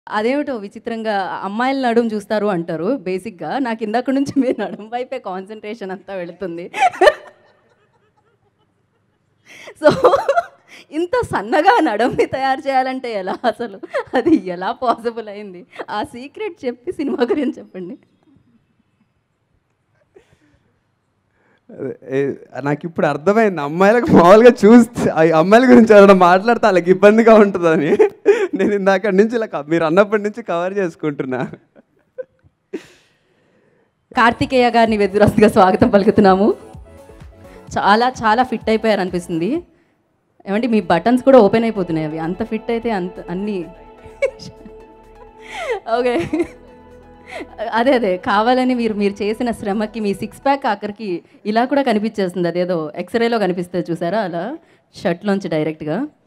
అదేమిటో విచిత్రంగా అమ్మాయిల నడుము చూస్తారు అంటారు బేసిక్గా నాకు ఇందాక నుంచి మీ నడుము వైపే కాన్సన్ట్రేషన్ అంతా వెళుతుంది సో ఇంత సన్నగా నడుముని తయారు చేయాలంటే ఎలా అసలు అది ఎలా పాసిబుల్ అయింది ఆ సీక్రెట్ చెప్పి సినిమా గురించి చెప్పండి అదే, ఏ, నాకు ఇప్పుడు అర్థమైంది అమ్మాయిలకు మామూలుగా చూస్తే ఆ అమ్మాయిల గురించి ఎవరైనా మాట్లాడితే వాళ్ళకి ఇబ్బందిగా ఉంటుందని నేను ఇందాక నుంచి ఇలా క- మీరు అన్నప్పటి నుంచి కవర్ చేసుకుంటున్నా కార్తికేయ గారిని వెదురస్తుగా స్వాగతం పలుకుతున్నాము చాలా చాలా ఫిట్ అయిపోయారు అనిపిస్తుంది ఏమంటే మీ బటన్స్ కూడా ఓపెన్ అయిపోతున్నాయి అవి అంత ఫిట్ అయితే అంత అన్నీ ఓకే అదే అదే కావాలని మీరు మీరు చేసిన శ్రమకి మీ సిక్స్ ప్యాక్ ఆఖరికి ఇలా కూడా కనిపించేస్తుంది అదేదో ఎక్స్రేలో కనిపిస్తుంది చూసారా అలా షర్ట్లోంచి డైరెక్ట్గా